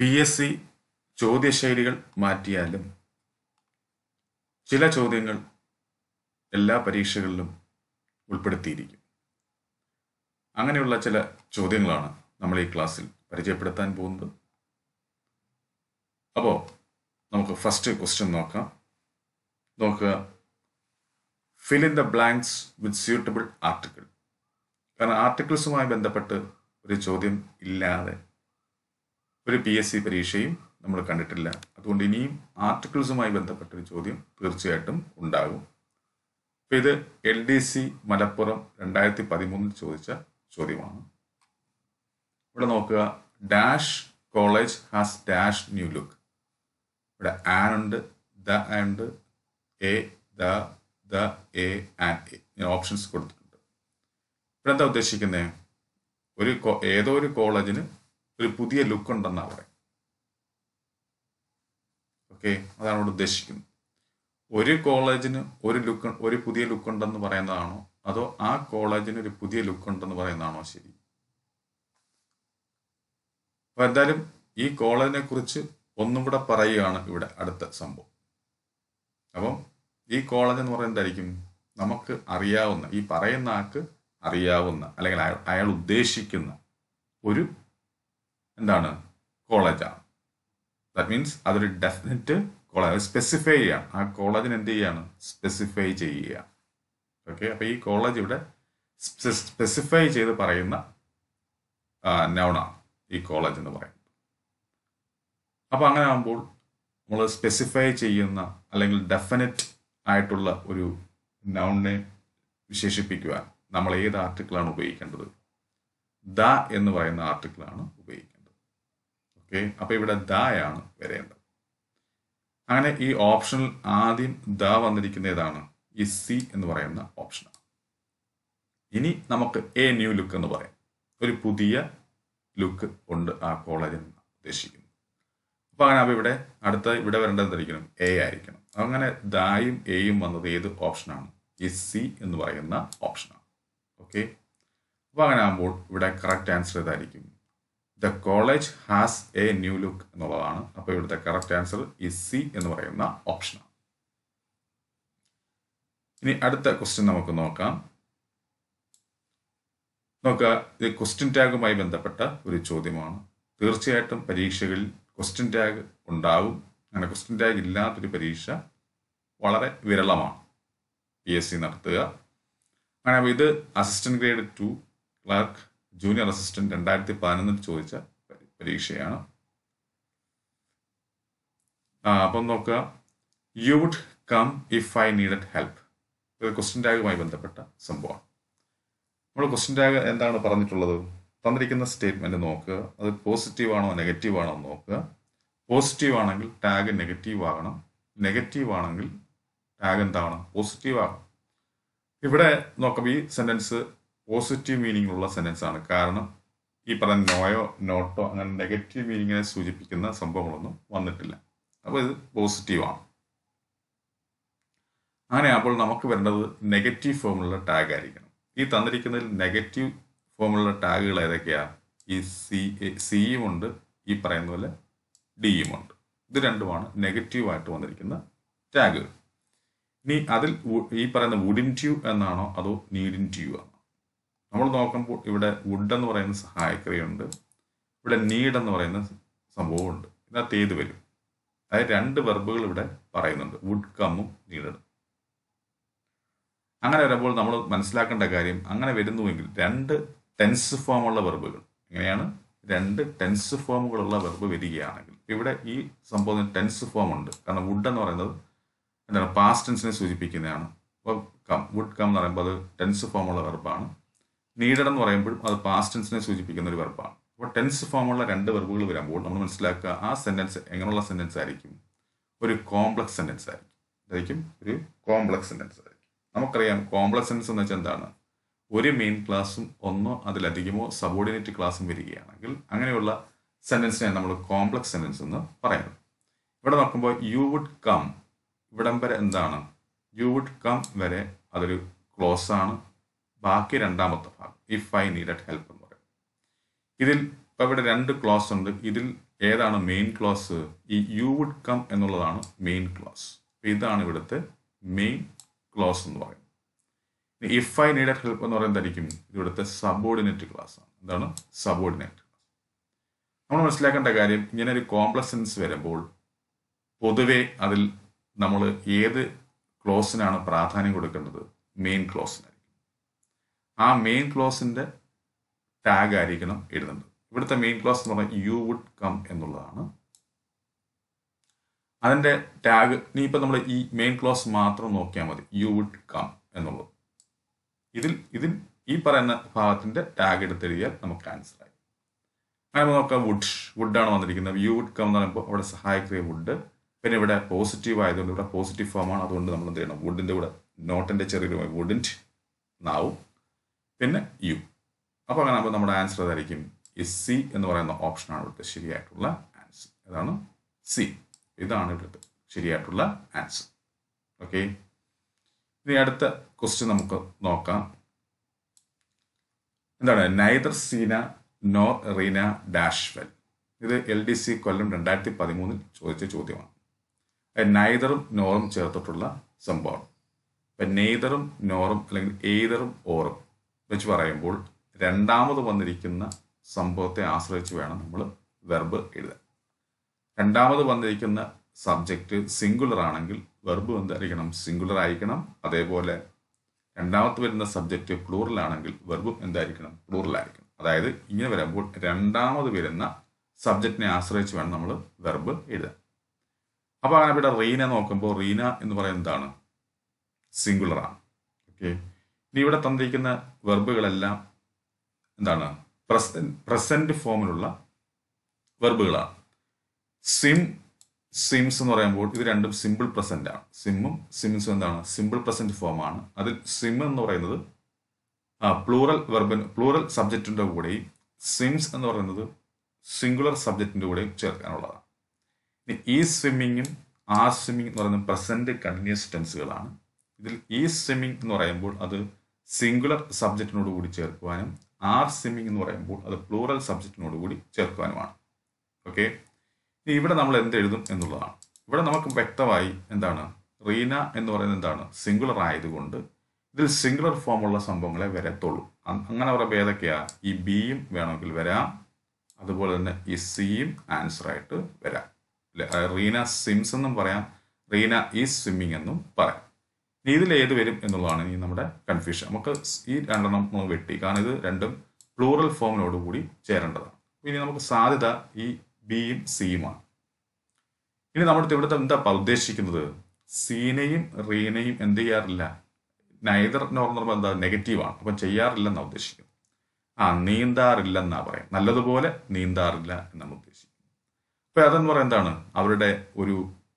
P S C ചോദ്യശൈലികൾ മാറ്റിയാലും ചില ചോദ്യങ്ങൾ എല്ലാ പരീക്ഷകളിലും ഉൾപ്പെടുത്തിയിരിക്കും അങ്ങനെയുള്ള ചില ചോദ്യങ്ങളാണ് നമ്മൾ ഈ ക്ലാസ്സിൽ പരിചയപ്പെടുത്താൻ പോകുന്നത് അപ്പോൾ നമുക്ക് ഫസ്റ്റ് ക്വസ്റ്റ്യൻ നോക്കാം നോക്കുക fill in the blanks with suitable article കാരണം ആർട്ടിക്കിൾസുമായി ബന്ധപ്പെട്ട് ഒരു ചോദ്യം ഇല്ലാതെ ഒരു പി എസ് സി പരീക്ഷയും നമ്മൾ കണ്ടിട്ടില്ല അതുകൊണ്ട് ഇനിയും ആർട്ടിക്കിൾസുമായി ബന്ധപ്പെട്ട ഒരു ചോദ്യം തീർച്ചയായിട്ടും ഉണ്ടാകും അപ്പം ഇത് എൽ ഡി സി മലപ്പുറം രണ്ടായിരത്തി പതിമൂന്നിൽ ചോദിച്ച ചോദ്യമാണ് ഇവിടെ നോക്കുക dash college has dash new look ഇവിടെ ആൻ ഉണ്ട് ദ ഉണ്ട് a the the a and a ഇങ്ങനെ ഓപ്ഷൻസ് കൊടുത്തിട്ടുണ്ട് ഇവിടെ എന്താ ഉദ്ദേശിക്കുന്നത് ഒരു കോ- ഏതോ ഒരു കോളേജിന് ഒരു പുതിയ ലുക്ക് ഉണ്ടെന്നാണ് പറയും ഓക്കെ അതാണ് ഇവിടെ ഉദ്ദേശിക്കുന്നത് ഒരു കോളേജിന് ഒരു ലുക്ക് ഒരു പുതിയ ലുക്ക് ഉണ്ടെന്ന് പറയുന്നതാണോ അതോ ആ കോളേജിന് ഒരു പുതിയ ലുക്ക് ഉണ്ടെന്ന് പറയുന്നതാണോ ശരി അപ്പൊ എന്തായാലും ഈ കോളേജിനെ കുറിച്ച് ഒന്നും കൂടെ പറയുകയാണ് ഇവിടെ അടുത്ത സംഭവം അപ്പം ഈ കോളേജ് എന്ന് പറയുന്നത് എന്തായിരിക്കും നമുക്ക് അറിയാവുന്ന ഈ പറയുന്ന ആൾക്ക് അറിയാവുന്ന അല്ലെങ്കിൽ അയാൾ അയാൾ ഉദ്ദേശിക്കുന്ന ഒരു എന്താണ് കോളേജാണ് ദാറ്റ് മീൻസ് അതൊരു ഡെഫിനറ്റ് കോളേജ് സ്പെസിഫൈ ചെയ്യാം ആ കോളേജിന് എന്ത് ചെയ്യാണ് സ്പെസിഫൈ ചെയ്യുക ഓക്കെ അപ്പൊ ഈ കോളേജ് ഇവിടെ സ്പെസിഫൈ ചെയ്ത് പറയുന്ന നൗണാണ് ഈ കോളേജ് എന്ന് പറയുന്നത് അപ്പൊ അങ്ങനെ ആകുമ്പോൾ നമ്മൾ സ്പെസിഫൈ ചെയ്യുന്ന അല്ലെങ്കിൽ ഡെഫിനറ്റ് ആയിട്ടുള്ള ഒരു നൗണിനെ വിശേഷിപ്പിക്കുവാൻ നമ്മൾ ഏത് ആർട്ടിക്കിളാണ് ഉപയോഗിക്കേണ്ടത് ദ എന്ന് പറയുന്ന ആർട്ടിക്കിളാണ് ഉപയോഗിക്കേണ്ടത് ഓക്കെ അപ്പൊ ഇവിടെ ദയാണ് വരേണ്ടത് അങ്ങനെ ഈ ഓപ്ഷനിൽ ആദ്യം ദ വന്നിരിക്കുന്ന ഏതാണ് ഈ സി എന്ന് പറയുന്ന ഓപ്ഷനാണ് ഇനി നമുക്ക് എ ന്യൂ ലുക്ക് എന്ന് പറയാം ഒരു പുതിയ ലുക്ക് ഉണ്ട് ആ കോളേജിൽ ഉദ്ദേശിക്കുന്നു അപ്പൊ അങ്ങനെ അപ്പൊ ഇവിടെ അടുത്ത ഇവിടെ വരേണ്ടത് എന്തായിരിക്കണം എ ആയിരിക്കണം അങ്ങനെ ദായും എയും വന്നത് ഏത് ഓപ്ഷനാണ് ഈ സി എന്ന് പറയുന്ന ഓപ്ഷനാണ് ഓക്കെ അപ്പൊ അങ്ങനെ ആകുമ്പോൾ ഇവിടെ കറക്റ്റ് ആൻസർ ഏതായിരിക്കും the college has a new look എന്നുള്ളതാണ് അപ്പൊ ഇവിടുത്തെ കറക്റ്റ് ആൻസർ ഈ സി എന്ന് പറയുന്ന ഓപ്ഷനാണ് ഇനി അടുത്ത ക്വസ്റ്റ്യൻ നമുക്ക് നോക്കാം നോക്കുക ഇത് ക്വസ്റ്റ്യൻ ടാഗുമായി ബന്ധപ്പെട്ട ഒരു ചോദ്യമാണ് തീർച്ചയായിട്ടും പരീക്ഷകളിൽ ക്വസ്റ്റ്യൻ ടാഗ് ഉണ്ടാവും അങ്ങനെ ക്വസ്റ്റ്യൻ ടാഗ് ഇല്ലാത്തൊരു പരീക്ഷ വളരെ വിരളമാണ് പി എസ് സി നടത്തുക അങ്ങനെ അപ്പൊ ഇത് assistant grade two clerk junior assistant രണ്ടായിരത്തി പതിനൊന്നിൽ ചോദിച്ച പരി- പരീക്ഷയാണ് ആ, അപ്പം നോക്കുക you would come if I needed help ഇത് ക്വസ്റ്റ്യൻ ടാഗുമായി ബന്ധപ്പെട്ട സംഭവമാണ് നമ്മൾ ക്വസ്റ്റ്യൻ ടാഗ് എന്താണ് പറഞ്ഞിട്ടുള്ളത് തന്നിരിക്കുന്ന സ്റ്റേറ്റ്മെന്റ് നോക്കുക അത് പോസിറ്റീവ് ആണോ നെഗറ്റീവ് ആണോ എന്ന് നോക്കുക പോസിറ്റീവ് ആണെങ്കിൽ ടാഗ് നെഗറ്റീവ് ആകണം നെഗറ്റീവ് ആണെങ്കിൽ ടാഗ് എന്താണ് പോസിറ്റീവ് ആകണം ഇവിടെ നോക്കുമ്പോൾ ഈ സെന്റൻസ് പോസിറ്റീവ് മീനിങ് ഉള്ള സെന്റൻസ് ആണ് കാരണം ഈ പറഞ്ഞ നോയോ നോട്ടോ അങ്ങനെ നെഗറ്റീവ് മീനിങ്ങിനെ സൂചിപ്പിക്കുന്ന സംഭവങ്ങളൊന്നും വന്നിട്ടില്ല അപ്പോൾ ഇത് പോസിറ്റീവ് ആണ് അങ്ങനെ അപ്പോൾ നമുക്ക് വരേണ്ടത് നെഗറ്റീവ് ഫോമുള്ള ടാഗ് ആയിരിക്കണം ഈ തന്നിരിക്കുന്നതിൽ നെഗറ്റീവ് ഫോമുള്ള ടാഗുകൾ ഏതൊക്കെയാ ഈ സി സിയും ഉണ്ട് ഈ പറയുന്ന പോലെ ഡിയും ഉണ്ട് ഇത് രണ്ടുമാണ് നെഗറ്റീവ് ആയിട്ട് വന്നിരിക്കുന്ന ടാഗുകൾ ഇനി അതിൽ വു- ഈ പറയുന്ന വുഡിൻ ട്യൂ എന്നാണോ അതോ നീഡിൻ ട്യൂ ആണോ നമ്മൾ നോക്കുമ്പോൾ ഇവിടെ വുഡ് എന്ന് പറയുന്ന സഹായക്രിയുണ്ട് ഇവിടെ നീഡ് എന്ന് പറയുന്ന സംഭവമുണ്ട് ഇതിനകത്ത് ഏത് വരും അതായത് രണ്ട് വെർബുകൾ ഇവിടെ പറയുന്നുണ്ട് വുഡ് കമ്മും നീഡും അങ്ങനെ വരുമ്പോൾ നമ്മൾ മനസ്സിലാക്കേണ്ട കാര്യം അങ്ങനെ വരുന്നുവെങ്കിൽ രണ്ട് ടെൻസ് ഫോമുള്ള വെർബുകൾ എങ്ങനെയാണ് രണ്ട് ടെൻസ് ഫോമുകളുള്ള വെർബ് വരികയാണെങ്കിൽ ഇവിടെ ഈ സംഭവത്തിന് ടെൻസ് ഫോം ഉണ്ട് കാരണം വുഡ് എന്ന് പറയുന്നത് എന്താണ് പാസ്റ്റ് ടെൻസിനെ സൂചിപ്പിക്കുന്നതാണ് അപ്പോൾ കം വുഡ് കം എന്ന് പറയുമ്പോൾ അത് ടെൻസ് ഫോമുള്ള വെർബാണ് നീഡഡ് എന്ന് പറയുമ്പോൾ അത് പാസ്റ്റ് ടെൻസിനെ സൂചിപ്പിക്കുന്ന ഒരു വെർബാണ് അപ്പോൾ ടെൻസ് ഫോമുള്ള രണ്ട് വെർബുകൾ വരുമ്പോൾ നമ്മൾ മനസ്സിലാക്കുക ആ സെന്റൻസ് എങ്ങനെയുള്ള സെന്റൻസ് ആയിരിക്കും ഒരു കോംപ്ലക്സ് സെന്റൻസ് ആയിരിക്കും ഇതായിരിക്കും ഒരു കോംപ്ലക്സ് സെന്റൻസ് ആയിരിക്കും നമുക്കറിയാം കോംപ്ലക്സ് സെന്റൻസ് എന്ന് വെച്ചാൽ എന്താണ് ഒരു മെയിൻ ക്ലാസ്സും ഒന്നോ അതിലധികമോ സബോർഡിനേറ്റ് ക്ലാസ്സും വരികയാണെങ്കിൽ അങ്ങനെയുള്ള സെന്റൻസിനെ നമ്മൾ കോംപ്ലക്സ് സെന്റൻസ് എന്ന് പറയുന്നത് ഇവിടെ നോക്കുമ്പോൾ യു വുഡ് കം ഇവിടം വരെ എന്താണ് യു വുഡ് കം വരെ അതൊരു ക്ലോസ് ആണ് ബാക്കി രണ്ടാമത്തെ ഭാഗം ഇഫ് ഐ നീഡഡ് ഹെൽപ്പ് എന്ന് പറയും ഇതിൽ ഇപ്പൊ ഇവിടെ രണ്ട് ക്ലോസ് ഉണ്ട് ഇതിൽ ഏതാണ് മെയിൻ ക്ലോസ് ഈ യു വുഡ് കം എന്നുള്ളതാണ് മെയിൻ ക്ലോസ് ഇതാണ് ഇവിടുത്തെ മെയിൻ ക്ലോസ് എന്ന് പറയുന്നത് ഇഫ് ഐ നീഡഡ് ഹെൽപ്പ് എന്ന് പറയുന്നതായിരിക്കും ഇവിടുത്തെ സബോർഡിനേറ്റ് ക്ലാസ് ആണ് എന്താണ് സബോർഡിനേറ്റ് നമ്മൾ മനസ്സിലാക്കേണ്ട കാര്യം ഇങ്ങനെ ഒരു കോംപ്ലക്സൻസ് വരുമ്പോൾ പൊതുവെ അതിൽ നമ്മൾ ഏത് ക്ലോസിനാണ് പ്രാധാന്യം കൊടുക്കേണ്ടത് മെയിൻ ക്ലോസിനായിരിക്കും ആ മെയിൻ ക്ലോസിന്റെ ടാഗ് ആയിരിക്കണം എഴുതേണ്ടത് ഇവിടുത്തെ മെയിൻ ക്ലോസ് എന്ന് പറഞ്ഞാൽ യു വുഡ് കം എന്നുള്ളതാണ് അതിന്റെ ടാഗ് ഇനി ഇപ്പം നമ്മൾ ഈ മെയിൻ ക്ലോസ് മാത്രം നോക്കിയാൽ മതി യു വുഡ് കം എന്നുള്ളത് ഇതിൽ ഇതിൽ ഈ പറയുന്ന ഭാഗത്തിന്റെ ടാഗ് എടുത്തെഴുതിയാൽ നമുക്ക് ആൻസർ ആയി അങ്ങനെ നോക്കാം വുഡ് വുഡാണ് വന്നിരിക്കുന്നത് യു വുഡ് കം എന്ന് പറയുമ്പോൾ അവിടെ സഹായിക്കുക വുഡ് പിന്നെ ഇവിടെ പോസിറ്റീവ് ആയതുകൊണ്ട് ഇവിടെ പോസിറ്റീവ് ഫോമാണ് അതുകൊണ്ട് നമ്മൾ എന്ത് ചെയ്യണം വുഡിന്റെ കൂടെ നോട്ടിന്റെ ചെറിയൊരു വുഡിൻറ്റ് നാവും പിന്നെ യു അപ്പോൾ അങ്ങനെ ആകുമ്പോൾ നമ്മുടെ ആൻസർ അതായിരിക്കും എസ് സി എന്ന് പറയുന്ന ഓപ്ഷനാണ് ഇവിടുത്തെ ശരിയായിട്ടുള്ള ആൻസർ അതാണ് സി ഇതാണ് ഇവിടുത്തെ ശരിയായിട്ടുള്ള ആൻസർ ഓക്കെ ഇനി അടുത്ത ക്വസ്റ്റ്യൻ നമുക്ക് നോക്കാം എന്താണ് neither Seena no Reena dash well ഇത് എൽ ഡി സി കൊല്ലം രണ്ടായിരത്തി പതിമൂന്നിൽ ചോദിച്ച ചോദ്യമാണ് നൈദറും നോറും ചേർത്തിട്ടുള്ള സംഭവമാണ് ഇപ്പം നെയ്തറും നോറും അല്ലെങ്കിൽ എയ്തറും ഓറും വെച്ച് പറയുമ്പോൾ രണ്ടാമത് വന്നിരിക്കുന്ന സംഭവത്തെ ആശ്രയിച്ച് വേണം നമ്മൾ വെർബ് എഴുതാൻ രണ്ടാമത് വന്നിരിക്കുന്ന സബ്ജക്റ്റ് സിംഗുലർ ആണെങ്കിൽ വെർബ് എന്തായിരിക്കണം സിംഗുലർ ആയിരിക്കണം അതേപോലെ രണ്ടാമത് വരുന്ന സബ്ജക്റ്റ് പ്ലൂറൽ ആണെങ്കിൽ വെർബും എന്തായിരിക്കണം പ്ലൂറൽ ആയിരിക്കണം അതായത് ഇങ്ങനെ വരുമ്പോൾ രണ്ടാമത് വരുന്ന സബ്ജക്റ്റിനെ ആശ്രയിച്ച് വേണം നമ്മൾ വെർബ് എഴുതാൻ അപ്പോൾ അങ്ങനെ ഇവിടെ റീന നോക്കുമ്പോൾ റീന എന്ന് പറയുന്നത് എന്താണ് സിംഗുലർ ആണ് ഓക്കെ ഇനി ഇവിടെ തന്നിരിക്കുന്ന വെർബുകളെല്ലാം എന്താണ് പ്രസന്റ് ഫോമിലുള്ള വെർബുകളാണ് സിം സിംസ് എന്ന് പറയുമ്പോൾ ഇത് രണ്ടും സിമ്പിൾ പ്രസന്റ് ആണ് സിമ്മും സിംസും എന്താണ് സിമ്പിൾ പ്രസന്റ് ഫോമാണ് അതിൽ സിം എന്ന് പറയുന്നത് പ്ലൂറൽ വെർബൻ പ്ലൂറൽ സബ്ജക്റ്റിന്റെ കൂടെയും സിംസ് എന്ന് പറയുന്നത് സിംഗുലർ സബ്ജക്റ്റിന്റെ കൂടെയും ചേർക്കാനുള്ളതാണ് ഇനി ഈ സ്വിമ്മിങ്ങും ആർ സ്വിമ്മിങ് എന്ന് പറയുന്നത് പ്രസന്റ് കണ്ടിന്യൂസ് ടെൻസുകളാണ് ഇതിൽ ഈ സ്വിമ്മിങ് എന്ന് പറയുമ്പോൾ അത് സിംഗുലർ സബ്ജക്റ്റിനോട് കൂടി ചേർക്കുവാനും ആർ സ്വിമ്മിങ് എന്ന് പറയുമ്പോൾ അത് പ്ലൂറൽ സബ്ജക്റ്റിനോട് കൂടി ചേർക്കുവാനുമാണ് ഓക്കെ ഇനി ഇവിടെ നമ്മൾ എന്ത് എഴുതും എന്നുള്ളതാണ് ഇവിടെ നമുക്ക് വ്യക്തമായി എന്താണ് റീന എന്ന് പറയുന്നത് എന്താണ് സിംഗുലർ ആയതുകൊണ്ട് ഇതിൽ സിംഗുലർ ഫോമുള്ള സംഭവങ്ങളെ വരത്തുള്ളൂ അങ്ങനെ പറയുമ്പോൾ ഏതൊക്കെയാ ഈ ബിയും വേണമെങ്കിൽ വരാം അതുപോലെ തന്നെ ഈ സിയും ആൻസർ ആയിട്ട് വരാം റീന സിംസ് എന്നും പറയാം റീന ഈ സ്വിമ്മിങ് എന്നും പറയാം ഇതിൽ ഏത് വരും എന്നുള്ളതാണ് ഇനി നമ്മുടെ കൺഫ്യൂഷൻ നമുക്ക് ഈ രണ്ടെണ്ണം നമ്മൾ വെട്ടി കാരണം ഇത് രണ്ടും പ്ലൂറൽ ഫോമിനോട് കൂടി ചേരേണ്ടതാണ് ഇനി നമുക്ക് സാധ്യത ഈ ബിയും സിയുമാണ് ഇനി നമ്മുടെ ഇവിടുത്തെ എന്താ ഉദ്ദേശിക്കുന്നത് സീനയും റീനയും എന്ത് ചെയ്യാറില്ല നൈദർ നോർമൽ എന്താ നെഗറ്റീവാണ് അപ്പം ചെയ്യാറില്ലെന്നാണ് ഉദ്ദേശിക്കുന്നത് ആ നീന്താറില്ലെന്നാ പറയാം നല്ലതുപോലെ നീന്താറില്ല എന്നാണ് ഉദ്ദേശിക്കുന്നത് അപ്പൊ അതെന്ന് പറയുന്നത് എന്താണ് അവരുടെ ഒരു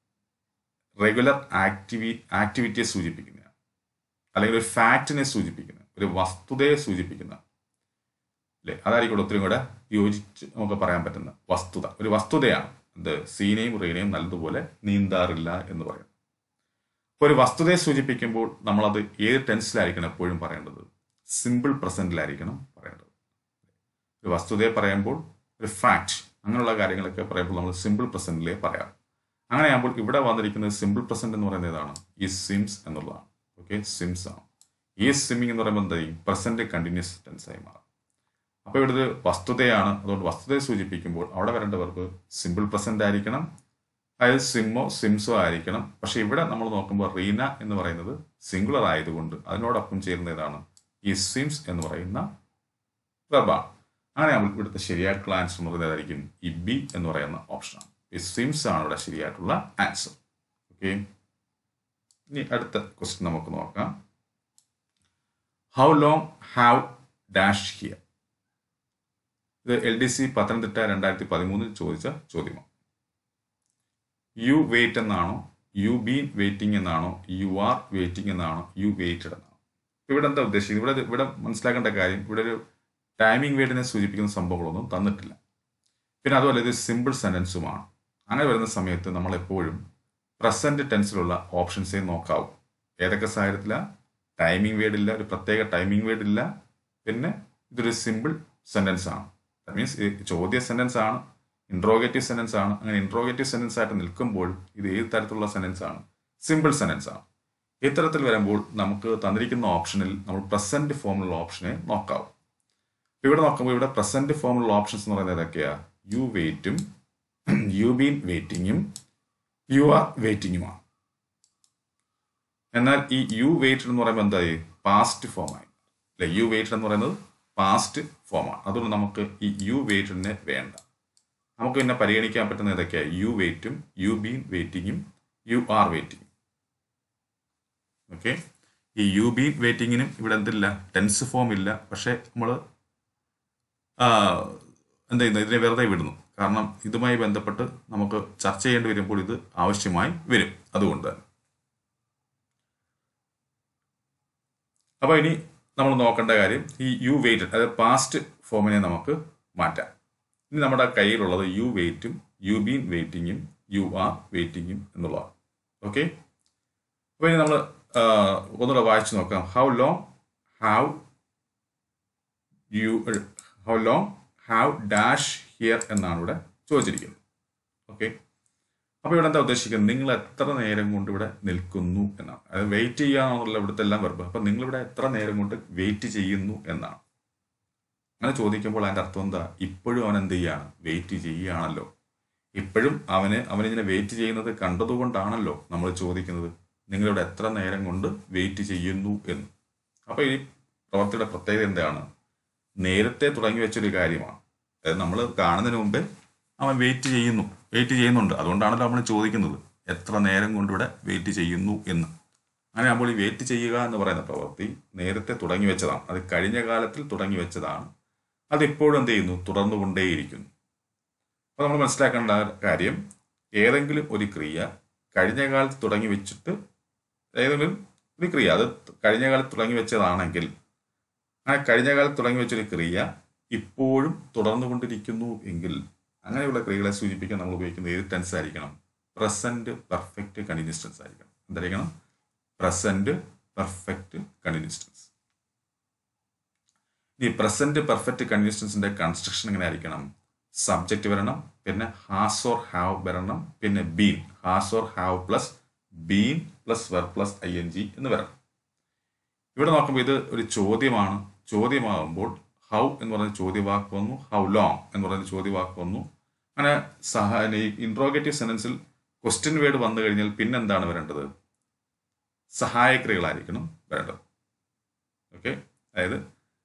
റെഗുലർ ആക്ടിവി ആക്ടിവിറ്റിയെ സൂചിപ്പിക്കുന്ന അല്ലെങ്കിൽ ഒരു ഫാക്റ്റിനെ സൂചിപ്പിക്കുന്ന ഒരു വസ്തുതയെ സൂചിപ്പിക്കുന്ന അല്ലേ അതായിരിക്കും ഒത്തിരി കൂടെ യോജിച്ച് നമുക്ക് പറയാൻ പറ്റുന്ന വസ്തുത ഒരു വസ്തുതയാണ് എന്ത് സീനയും റീനയും നല്ലതുപോലെ നീന്താറില്ല എന്ന് പറയുന്നത് അപ്പോൾ ഒരു വസ്തുതയെ സൂചിപ്പിക്കുമ്പോൾ നമ്മളത് ഏത് ടെൻസിലായിരിക്കണം എപ്പോഴും പറയേണ്ടത് സിമ്പിൾ പ്രസന്റിലായിരിക്കണം പറയേണ്ടത് ഒരു വസ്തുതയെ പറയുമ്പോൾ ഒരു ഫാക്ട് അങ്ങനെയുള്ള കാര്യങ്ങളൊക്കെ പറയുമ്പോൾ നമ്മൾ സിമ്പിൾ പ്രസന്റിലേ പറയാം അങ്ങനെയാകുമ്പോൾ ഇവിടെ വന്നിരിക്കുന്നത് സിമ്പിൾ പ്രസന്റ് എന്ന് പറയുന്നത് ഏതാണ് ഈ സിംസ് എന്നുള്ളതാണ് ഓക്കെ സിംസ് ആണ് ഈ സ്വിമ്മിങ് എന്ന് പറയുമ്പോൾ എന്തായിരിക്കും പ്രസന്റ് കണ്ടിന്യൂസ് ടെൻസ് ആയി മാറും അപ്പോൾ ഇവിടുത്തെ വസ്തുതയാണ് അതുകൊണ്ട് വസ്തുതയെ സൂചിപ്പിക്കുമ്പോൾ അവിടെ വരേണ്ട വെർബ് സിമ്പിൾ പ്രസന്റ് ആയിരിക്കണം അതായത് സിമ്മോ സിംസോ ആയിരിക്കണം പക്ഷെ ഇവിടെ നമ്മൾ നോക്കുമ്പോൾ റീന എന്ന് പറയുന്നത് സിംഗുലർ ആയതുകൊണ്ട് അതിനോടൊപ്പം ചേരുന്ന ഏതാണ് ഈ സിംസ് എന്ന് പറയുന്ന വെർബാണ് അങ്ങനെ നമ്മൾ ഇവിടുത്തെ ശരിയായിട്ടുള്ള ആൻസർ എന്ന് പറയുന്നത് ഏതായിരിക്കും ഈ ബി എന്ന് പറയുന്ന ഓപ്ഷനാണ് ഈ സിംസ് ആണ് ഇവിടെ ശരിയായിട്ടുള്ള ആൻസർ ഓക്കെ ഇനി അടുത്ത ക്വസ്റ്റ്യൻ നമുക്ക് നോക്കാം how long have dash here ഇത് എൽ ഡി സി പത്തനംതിട്ട രണ്ടായിരത്തി പതിമൂന്നിൽ ചോദിച്ച ചോദ്യമാണ് യു വെയിറ്റ് എന്നാണോ യു ബീൻ വെയിറ്റിംഗ് എന്നാണോ യു ആർ വെയിറ്റിംഗ് എന്നാണോ യു വെയിറ്റഡ് എന്നാണോ ഇവിടെ എന്താ ഉദ്ദേശിക്കുന്നത് ഇവിടെ ഇവിടെ മനസ്സിലാക്കേണ്ട കാര്യം ഇവിടെ ഒരു ടൈമിംഗ് വേർഡിനെ സൂചിപ്പിക്കുന്ന സംഭവങ്ങളൊന്നും തന്നിട്ടില്ല പിന്നെ അതുപോലെ ഇത് സിമ്പിൾ സെൻറ്റൻസുമാണ് അങ്ങനെ വരുന്ന സമയത്ത് നമ്മൾ എപ്പോഴും പ്രസന്റ് ടെൻസിലുള്ള ഓപ്ഷൻസേ നോക്കാവൂ ഏതൊക്കെ സാഹചര്യത്തിലാണ് ടൈമിംഗ് വേർഡ് ഇല്ല ഒരു പ്രത്യേക ടൈമിംഗ് വേർഡ് ഇല്ല പിന്നെ ഇതൊരു സിമ്പിൾ സെൻറ്റൻസ് ആണ് ദാറ്റ് മീൻസ് ചോദ്യ സെൻറ്റൻസ് ആണ് ഇൻട്രോഗേറ്റീവ് സെൻറ്റൻസ് ആണ് അങ്ങനെ ഇൻട്രോഗേറ്റീവ് സെൻറ്റൻസ് ആയിട്ട് നിൽക്കുമ്പോൾ ഇത് ഏത് തരത്തിലുള്ള സെൻറ്റൻസ് ആണ് സിമ്പിൾ സെൻറ്റൻസ് ആണ് ഇത്തരത്തിൽ വരുമ്പോൾ നമുക്ക് തന്നിരിക്കുന്ന ഓപ്ഷനിൽ നമ്മൾ പ്രസന്റ് ഫോമിലുള്ള ഓപ്ഷനെ നോക്കാവും ഇവിടെ നോക്കുമ്പോൾ ഇവിടെ പ്രസന്റ് ഫോമിലുള്ള ഓപ്ഷൻസ് എന്ന് പറയുന്നത് ഏതൊക്കെയാ യു വെയിറ്റും യു ബീൻ വെയിറ്റിങ്ങും യു ആർ വെയിറ്റിങ്ങുമാണ് എന്നാൽ ഈ യു വെയിറ്റഡ് എന്ന് പറയുമ്പോൾ എന്തായി പാസ്റ്റ് ഫോമായി അല്ലെ യു വെയിറ്റഡ് എന്ന് പറയുന്നത് പാസ്റ്റ് ഫോമാണ് അതുകൊണ്ട് നമുക്ക് ഈ യു വെയിറ്റഡിനെ വേണ്ട നമുക്ക് പിന്നെ പരിഗണിക്കാൻ പറ്റുന്ന ഏതൊക്കെയാണ് യു വെയിറ്റും യു ബീൻ വെയിറ്റിങ്ങും യു ആർ വെയിറ്റിംഗ് ഓക്കെ ഈ യു ബീൻ വെയിറ്റിങ്ങിനും ഇവിടെ എന്തില്ല ടെൻസ് ഫോം ഇല്ല പക്ഷേ നമ്മൾ എന്താ ചെയ്യുന്നത് ഇതിനെ വെറുതെ വിടുന്നു കാരണം ഇതുമായി ബന്ധപ്പെട്ട് നമുക്ക് ചർച്ച ചെയ്യേണ്ടി വരുമ്പോൾ ഇത് ആവശ്യമായി വരും അതുകൊണ്ട് തന്നെ അപ്പോൾ ഇനി നമ്മൾ നോക്കേണ്ട കാര്യം ഈ യു വെയിറ്റഡ് അതായത് പാസ്റ്റ് ഫോമിനെ നമുക്ക് മാറ്റാം ഇനി നമ്മുടെ കയ്യിലുള്ളത് യു വെയിറ്റും യു ബീൻ വെയിറ്റിങ്ങും യു ആർ വെയിറ്റിങ്ങും എന്നുള്ളതാണ് ഓക്കെ അപ്പോൾ ഇനി നമ്മൾ ഒന്നുകൂടെ വായിച്ചു നോക്കാം how long have you how long have dash here എന്നാണ് ഇവിടെ ചോദിച്ചിരിക്കുന്നത് ഓക്കെ അപ്പോൾ ഇവിടെ എന്താ ഉദ്ദേശിക്കുന്നത് നിങ്ങൾ എത്ര നേരം കൊണ്ട് ഇവിടെ നിൽക്കുന്നു എന്നാണ് അതായത് വെയിറ്റ് ചെയ്യാന്നുള്ള ഇവിടുത്തെ എല്ലാം വെറുപ്പ് അപ്പം നിങ്ങളിവിടെ എത്ര നേരം കൊണ്ട് വെയിറ്റ് ചെയ്യുന്നു എന്നാണ് അങ്ങനെ ചോദിക്കുമ്പോൾ അതിൻ്റെ അർത്ഥം എന്താ ഇപ്പോഴും അവൻ എന്ത് ചെയ്യാണ് വെയിറ്റ് ചെയ്യുകയാണല്ലോ ഇപ്പോഴും അവന് അവനിങ്ങനെ വെയിറ്റ് ചെയ്യുന്നത് കണ്ടതുകൊണ്ടാണല്ലോ നമ്മൾ ചോദിക്കുന്നത് നിങ്ങളിവിടെ എത്ര നേരം കൊണ്ട് വെയിറ്റ് ചെയ്യുന്നു എന്ന് അപ്പോൾ ഈ പ്രവൃത്തിയുടെ പ്രത്യേകത എന്താണ് നേരത്തെ തുടങ്ങി വെച്ചൊരു കാര്യമാണ് അതായത് നമ്മൾ കാണുന്നതിന് മുമ്പേ അവൻ വെയിറ്റ് ചെയ്യുന്നു വെയിറ്റ് ചെയ്യുന്നുണ്ട് അതുകൊണ്ടാണല്ലോ നമ്മൾ ചോദിക്കുന്നത് എത്ര നേരം കൊണ്ട് ഇവിടെ വെയിറ്റ് ചെയ്യുന്നു എന്ന് അങ്ങനെ ആകുമ്പോൾ ഈ വെയിറ്റ് ചെയ്യുക എന്ന് പറയുന്ന പ്രവൃത്തി നേരത്തെ തുടങ്ങി വെച്ചതാണ് അത് കഴിഞ്ഞ കാലത്തിൽ തുടങ്ങി വെച്ചതാണ് അത് ഇപ്പോഴും എന്ത് ചെയ്യുന്നു തുടർന്നുകൊണ്ടേയിരിക്കുന്നു അപ്പോൾ നമ്മൾ മനസ്സിലാക്കേണ്ട കാര്യം ഏതെങ്കിലും ഒരു ക്രിയ കഴിഞ്ഞ കാലത്ത് തുടങ്ങി വെച്ചിട്ട് ഏതെങ്കിലും ഒരു ക്രിയ അത് കഴിഞ്ഞ കാലത്ത് തുടങ്ങി വെച്ചതാണെങ്കിൽ ആ കഴിഞ്ഞ കാലത്ത് തുടങ്ങി വെച്ചൊരു ക്രിയ ഇപ്പോഴും തുടർന്നുകൊണ്ടിരിക്കുന്നു എങ്കിൽ അങ്ങനെയുള്ള ക്രിയകളെ സൂചിപ്പിക്കാൻ നമ്മൾ ഉപയോഗിക്കുന്ന ഏത് ടെൻസ് ആയിരിക്കണം പ്രസന്റ് പെർഫെക്റ്റ് കണ്ടിന്യൂസ് ടെൻസ് ആയിരിക്കണം എന്തായിരിക്കണം പ്രസന്റ് പെർഫെക്റ്റ് കണ്ടിന്യൂസ് ടെൻസ് ഈ പ്രസന്റ് പെർഫെക്റ്റ് കണ്ടിന്യൂസ് ടെൻസിന്റെ കൺസ്ട്രക്ഷൻ എങ്ങനെ ആയിരിക്കണം സബ്ജക്റ്റ് വരണം പിന്നെ ഹാസ് ഓർ ഹാവ് വരണം പിന്നെ been has or have plus been plus verb plus I N G എന്ന് വരണം ഇവിടെ നോക്കുമ്പോൾ ഇത് ഒരു ചോദ്യമാണ് ചോദ്യമാകുമ്പോൾ ഹൗ എന്ന് പറയുന്ന ചോദ്യവാക്ക് വന്നു ഹൗ ലോങ് എന്ന് പറയുന്ന ചോദ്യവാക്ക് വന്നു അങ്ങനെ സഹ ഈ ഇൻട്രോഗേറ്റീവ് സെൻറ്റൻസിൽ ക്വസ്റ്റ്യൻ വേർഡ് വന്നു കഴിഞ്ഞാൽ പിന്നെന്താണ് വരേണ്ടത് സഹായക്രിയകളായിരിക്കണം വരേണ്ടത് ഓക്കെ അതായത്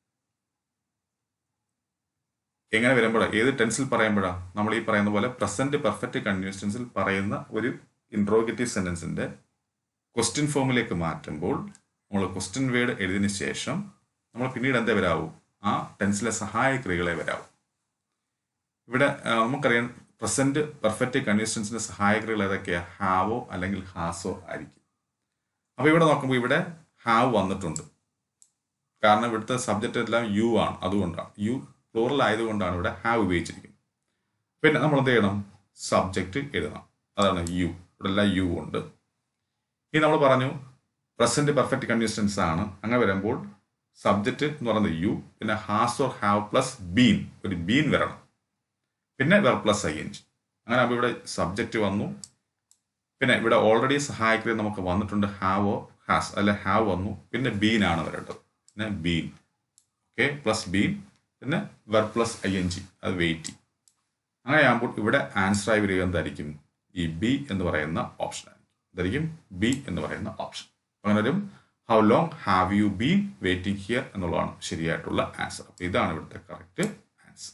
എങ്ങനെ വരുമ്പോഴാണ് ഏത് ടെൻസിൽ പറയുമ്പോഴാണ് നമ്മൾ ഈ പറയുന്ന പോലെ പ്രസന്റ് പെർഫെക്റ്റ് കണ്ടിന്യൂസ് ടെൻസിൽ പറയുന്ന ഒരു ഇൻട്രോഗേറ്റീവ് സെൻറ്റൻസിന്റെ ക്വസ്റ്റ്യൻ ഫോമിലേക്ക് മാറ്റുമ്പോൾ നമ്മൾ ക്വസ്റ്റ്യൻ വേർഡ് എഴുതിയതിനു ശേഷം നമ്മൾ പിന്നീട് എന്തേ വരാവൂ ആ ടെൻസിലെ സഹായ ക്രിയകളെ വരാവൂ ഇവിടെ നമുക്കറിയാം പ്രസന്റ് പെർഫെക്റ്റ് കണ്ടിന്യൂസ് ടെൻസിന്റെ സഹായ ക്രിയകൾ ഏതൊക്കെയാണ് ഹാവോ അല്ലെങ്കിൽ ഹാസോ ആയിരിക്കും അപ്പോൾ ഇവിടെ നോക്കുമ്പോൾ ഇവിടെ ഹാവ് വന്നിട്ടുണ്ട് കാരണം ഇവിടുത്തെ സബ്ജക്റ്റ് എല്ലാം യു ആണ് അതുകൊണ്ടാണ് യു പ്ലൂറൽ ആയതുകൊണ്ടാണ് ഇവിടെ ഹാവ് ഉപയോഗിച്ചിരിക്കുന്നത് പിന്നെ നമ്മൾ എന്ത് ചെയ്യണം സബ്ജക്റ്റ് എഴുതണം അതാണ് യു ഇവിടെ എല്ലാം യു ഉണ്ട് ഇനി നമ്മൾ പറഞ്ഞു പ്രസന്റ് പെർഫെക്റ്റ് കണ്ടിന്യൂസ് ടെൻസ് ആണ് അങ്ങനെ വരുമ്പോൾ സബ്ജക്റ്റ് എന്ന് പറയുന്നത് യു പിന്നെ has or have plus been ഒരു ബീൻ വരണം പിന്നെ verb plus I N G അങ്ങനെ ആകുമ്പോൾ ഇവിടെ സബ്ജക്റ്റ് വന്നു പിന്നെ ഇവിടെ ഓൾറെഡി സഹായക്രിയ നമുക്ക് വന്നിട്ടുണ്ട് ഹാവോ ഹാസ് അല്ലെ ഹാവ് വന്നു പിന്നെ ബീൻ ആണ് വരേണ്ടത് പിന്നെ ബീൻ ഓക്കെ പ്ലസ് ബീൻ പിന്നെ verb plus I N G അത് വെയിറ്റ് അങ്ങനെ ആകുമ്പോൾ ഇവിടെ ആൻസർ ആയി വരിക എന്തായിരിക്കും ഈ ബി എന്ന് പറയുന്ന ഓപ്ഷൻ ആയിരിക്കും ഇതായിരിക്കും ബി എന്ന് പറയുന്ന ഓപ്ഷൻ അങ്ങനെ ഒരു how long have you been waiting here എന്നുള്ളതാണ് ശരിയായിട്ടുള്ള ആൻസർ അപ്പോൾ ഇതാണ് ഇവിടുത്തെ കറക്റ്റ് ആൻസർ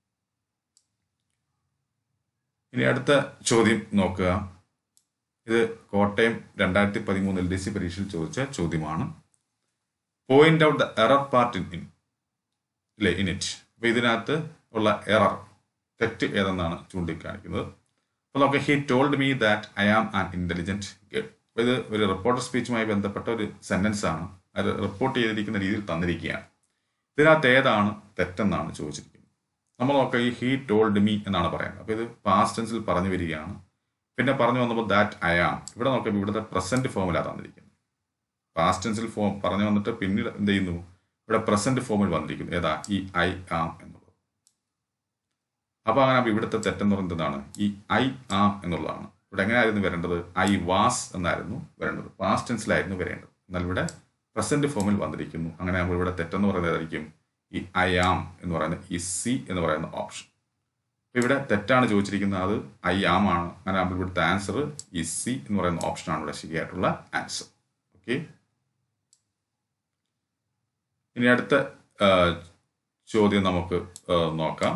ഇനി അടുത്ത ചോദ്യം നോക്കുക ഇത് കോട്ടയം രണ്ടായിരത്തി പതിമൂന്ന് എൽ ഡി സി പരീക്ഷയിൽ ചോദിച്ച ചോദ്യമാണ് point out the error part in in അല്ലേ ഇൻ ഇറ്റ് അപ്പൊ ഇതിനകത്ത് ഉള്ള എറർ തെറ്റ് ഏതെന്നാണ് ചൂണ്ടിക്കാണിക്കുന്നത് അപ്പോൾ നമുക്ക് he told me that I am an intelligent girl അപ്പോൾ ഇത് ഒരു റിപ്പോർട്ടർ സ്പീച്ചുമായി ബന്ധപ്പെട്ട ഒരു സെന്റൻസ് ആണ് അത് റിപ്പോർട്ട് ചെയ്തിരിക്കുന്ന രീതിയിൽ തന്നിരിക്കുകയാണ് ഇതിനകത്ത് ഏതാണ് തെറ്റെന്നാണ് ചോദിച്ചിരിക്കുന്നത് നമ്മൾ നോക്കുക ഈ ഹി ടോൾഡ് മീ എന്നാണ് പറയുന്നത് അപ്പോൾ ഇത് പാസ്റ്റ് ടെൻസിൽ പറഞ്ഞു വരികയാണ് പിന്നെ പറഞ്ഞു വന്നപ്പോൾ ദാറ്റ് ഐ ആം ഇവിടെ നോക്കുമ്പോൾ ഇവിടുത്തെ പ്രസന്റ് ഫോമിലാണ് തന്നിരിക്കുന്നത് പാസ്റ്റ് ടെൻസിൽ ഫോം പറഞ്ഞു വന്നിട്ട് പിന്നീട് എന്ത് ചെയ്യുന്നു ഇവിടെ പ്രസന്റ് ഫോമിൽ വന്നിരിക്കുന്നു ഏതാ ഈ ഐ ആം എന്നുള്ളത് അപ്പോൾ അങ്ങനെ ആകുമ്പോൾ ഇവിടുത്തെ തെറ്റെന്ന് പറയുന്നത് എന്താണ് ഈ ഐ ആം എന്നുള്ളതാണ് ഇവിടെ എങ്ങനെയായിരുന്നു വരേണ്ടത് ഐ വാസ് എന്നായിരുന്നു വരേണ്ടത് പാസ്റ്റ് ടെൻസിലായിരുന്നു വരേണ്ടത് എന്നാൽ ഇവിടെ പ്രസന്റ് ഫോമിൽ വന്നിരിക്കുന്നു അങ്ങനെ ആകുമ്പോൾ ഇവിടെ തെറ്റെന്ന് പറയുന്നത് ഏതായിരിക്കും ഈ ഐ ആം എന്ന് പറയുന്ന ഈ സി എന്ന് പറയുന്ന ഓപ്ഷൻ അപ്പോൾ ഇവിടെ തെറ്റാണ് ചോദിച്ചിരിക്കുന്നത് അത് ഐ ആം ആണ് അങ്ങനെ ആകുമ്പോൾ ഇവിടുത്തെ ആൻസർ ഈ സി എന്ന് പറയുന്ന ഓപ്ഷനാണ് ഇവിടെ ശരിയായിട്ടുള്ള ആൻസർ ഓക്കെ ഇനി അടുത്ത ആ, ചോദ്യം നമുക്ക് ആ, നോക്കാം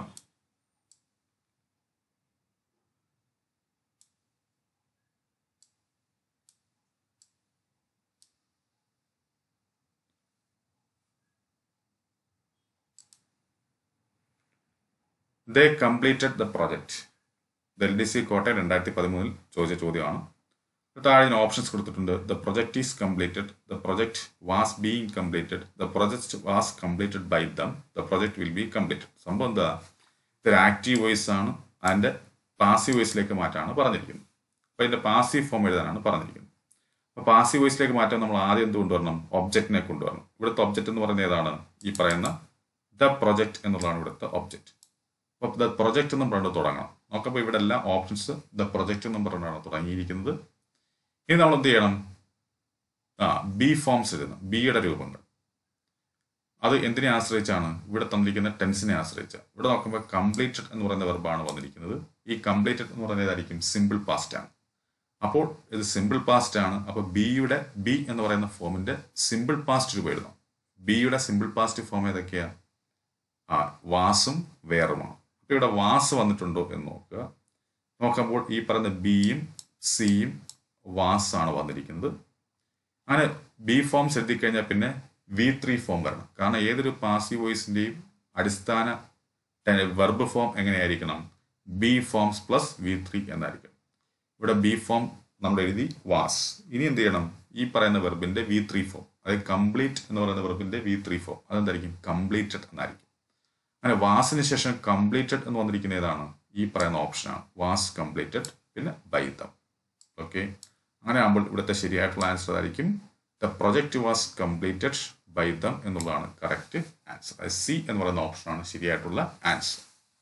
ദേ കംപ്ലീറ്റഡ് ദ പ്രൊജക്ട് ദ എൽ ഡി സി കോട്ടയം രണ്ടായിരത്തി പതിമൂന്നിൽ ചോദിച്ച ചോദ്യമാണ് താഴെ ഇതിന് ഓപ്ഷൻസ് കൊടുത്തിട്ടുണ്ട് the project is completed the project was being completed the project was completed by them the project will be completed സംഭവം എന്താ ഇതൊരു ആക്റ്റീവ് വോയിസ് ആണ് അതിൻ്റെ പാസീവ് വോയിസിലേക്ക് മാറ്റാണ് പറഞ്ഞിരിക്കുന്നത് അപ്പോൾ ഇതിൻ്റെ പാസീവ് ഫോം എഴുതാനാണ് പറഞ്ഞിരിക്കുന്നത് അപ്പോൾ പാസീവ് വോയിസിലേക്ക് മാറ്റാൻ നമ്മൾ ആദ്യം എന്ത് കൊണ്ടുവരണം ഒബ്ജക്റ്റിനെ കൊണ്ടുവരണം ഇവിടുത്തെ ഒബ്ജക്റ്റ് എന്ന് പറയുന്നത് ഏതാണ് ഈ പറയുന്ന ദ പ്രൊജക്ട് എന്നുള്ളതാണ് ഇവിടുത്തെ ഒബ്ജക്റ്റ് അപ്പോൾ ദ പ്രൊജക്റ്റ് എന്ന് പറഞ്ഞിട്ട് തുടങ്ങണം നോക്കുമ്പോൾ ഇവിടെ എല്ലാ ഓപ്ഷൻസ് ദ പ്രൊജക്റ്റ് എന്ന് പറഞ്ഞാണ് തുടങ്ങിയിരിക്കുന്നത് ഇനി നമ്മൾ എന്ത് ചെയ്യണം ആ ബി ഫോംസ് എഴുതണം ബിയുടെ രൂപങ്ങൾ അത് എന്തിനെ ആശ്രയിച്ചാണ് ഇവിടെ തന്നിരിക്കുന്ന ടെൻസിനെ ആശ്രയിച്ച ഇവിടെ നോക്കുമ്പോൾ കംപ്ലീറ്റഡ് എന്ന് പറയുന്ന വെർബാണ് വന്നിരിക്കുന്നത് ഈ കംപ്ലീറ്റഡ് എന്ന് പറയുന്നതായിരിക്കും സിമ്പിൾ പാസ്റ്റ് ആണ് അപ്പോൾ ഇത് സിമ്പിൾ പാസ്റ്റ് ആണ് അപ്പോൾ ബിയുടെ ബി എന്ന് പറയുന്ന ഫോമിന്റെ സിമ്പിൾ പാസ്റ്റ് രൂപം എഴുതണം ബിയുടെ സിമ്പിൾ പാസ്റ്റ് ഫോം ഏതൊക്കെയാ ആ വാസും വേറുമാണ് അപ്പോൾ ഇവിടെ വാസ് വന്നിട്ടുണ്ടോ എന്ന് നോക്കുക നോക്കുമ്പോൾ ഈ പറയുന്ന ബിയും സിയും വാസ് ആണ് വന്നിരിക്കുന്നത് അങ്ങനെ ബി ഫോംസ് എഴുതി കഴിഞ്ഞാൽ പിന്നെ വി ത്രീ ഫോം വരണം കാരണം ഏതൊരു പാസീവ് വോയിസിന്റെയും അടിസ്ഥാന വെർബ് ഫോം എങ്ങനെയായിരിക്കണം be forms plus V three എന്നായിരിക്കും ഇവിടെ ബി ഫോം നമ്മൾ എഴുതി വാസ് ഇനി എന്ത് ചെയ്യണം ഈ പറയുന്ന വെർബിന്റെ വി ത്രീ ഫോം അതായത് കംപ്ലീറ്റ് എന്ന് പറയുന്ന വെർബിന്റെ വി ത്രീ ഫോം അതെന്തായിരിക്കും കംപ്ലീറ്റഡ് എന്നായിരിക്കും അങ്ങനെ വാസിന് ശേഷം കംപ്ലീറ്റഡ് എന്ന് വന്നിരിക്കുന്ന ഏതാണ് ഈ പറയുന്ന ഓപ്ഷനാണ് വാസ് കംപ്ലീറ്റഡ് പിന്നെ ബൈ ദം ഓക്കെ അങ്ങനെ ആകുമ്പോൾ ഇവിടുത്തെ ശരിയായിട്ടുള്ള ആൻസർ ആയിരിക്കും the project was completed by them എന്നുള്ളതാണ് കറക്റ്റ് ആൻസർ അത് സി എന്ന് പറയുന്ന ഓപ്ഷനാണ് ശരിയായിട്ടുള്ള ആൻസർ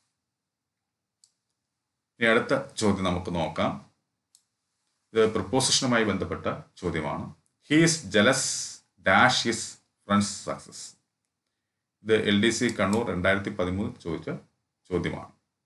ഇനി അടുത്ത ചോദ്യം നമുക്ക് നോക്കാം ഇത് പ്രപ്പോസിഷനുമായി ബന്ധപ്പെട്ട ചോദ്യമാണ് he's jealous dash his friends success ഇത് എൽ ഡി സി കണ്ണൂർ രണ്ടായിരത്തി പതിമൂന്ന് ചോദിച്ച ചോദ്യമാണ്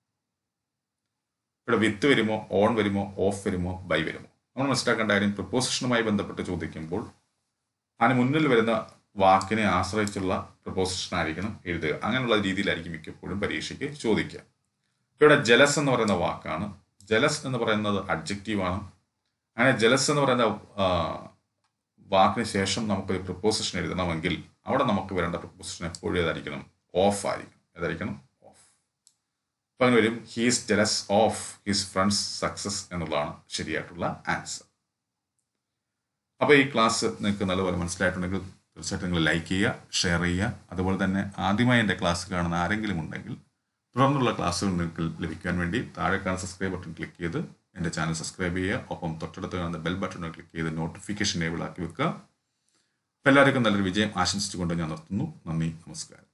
ഇവിടെ വിത്ത് വരുമോ ഓൺ വരുമോ ഓഫ് വരുമോ ബൈ വരുമോ നമ്മൾ മനസ്സിലാക്കേണ്ട കാര്യം പ്രപ്പോസിഷനുമായി ബന്ധപ്പെട്ട് ചോദിക്കുമ്പോൾ അതിന് മുന്നിൽ വരുന്ന വാക്കിനെ ആശ്രയിച്ചുള്ള പ്രപ്പോസിഷൻ ആയിരിക്കണം എഴുതുക അങ്ങനെയുള്ള രീതിയിലായിരിക്കും മിക്കപ്പോഴും പരീക്ഷയ്ക്ക് ചോദിക്കുക ഇവിടെ ജലസ് എന്ന് പറയുന്ന വാക്കാണ് ജലസ് എന്ന് പറയുന്നത് അഡ്ജക്റ്റീവാണ് അങ്ങനെ ജലസ് എന്ന് പറയുന്ന ആ, വാക്കിന് ശേഷം നമുക്കൊരു പ്രപ്പോസിഷൻ എഴുതണമെങ്കിൽ അവിടെ നമുക്ക് വരേണ്ട പ്രപ്പോസിഷൻ എപ്പോഴും ഏതായിരിക്കണം ഓഫ് ആയിരിക്കണം ഏതായിരിക്കണം ഓഫ് അപ്പൊ അങ്ങനെ വരും he's jealous of his friends success എന്നുള്ളതാണ് ശരിയായിട്ടുള്ള ആൻസർ അപ്പോൾ ഈ ക്ലാസ് നിങ്ങൾക്ക് നല്ലപോലെ മനസ്സിലായിട്ടുണ്ടെങ്കിൽ തീർച്ചയായിട്ടും നിങ്ങൾ ലൈക്ക് ചെയ്യുക ഷെയർ ചെയ്യുക അതുപോലെ തന്നെ ആദ്യമായി എൻ്റെ ക്ലാസ് കാണുന്ന ആരെങ്കിലും ഉണ്ടെങ്കിൽ തുടർന്നുള്ള ക്ലാസ്സുകൾ നിങ്ങൾക്ക് ലഭിക്കാൻ വേണ്ടി താഴെ കാണുന്ന സബ്സ്ക്രൈബ് ബട്ടൺ ക്ലിക്ക് ചെയ്ത് എൻ്റെ ചാനൽ സബ്സ്ക്രൈബ് ചെയ്യുക ഒപ്പം തൊട്ടടുത്ത് കാണുന്ന ബെൽ ബട്ടൺ ക്ലിക്ക് ചെയ്ത് നോട്ടിഫിക്കേഷൻ എനേബിൾ ആക്കി വെക്കുക അപ്പോൾ എല്ലാവർക്കും നല്ലൊരു വിജയം ആശംസിച്ചുകൊണ്ട് ഞാൻ നിർത്തുന്നു നന്ദി നമസ്കാരം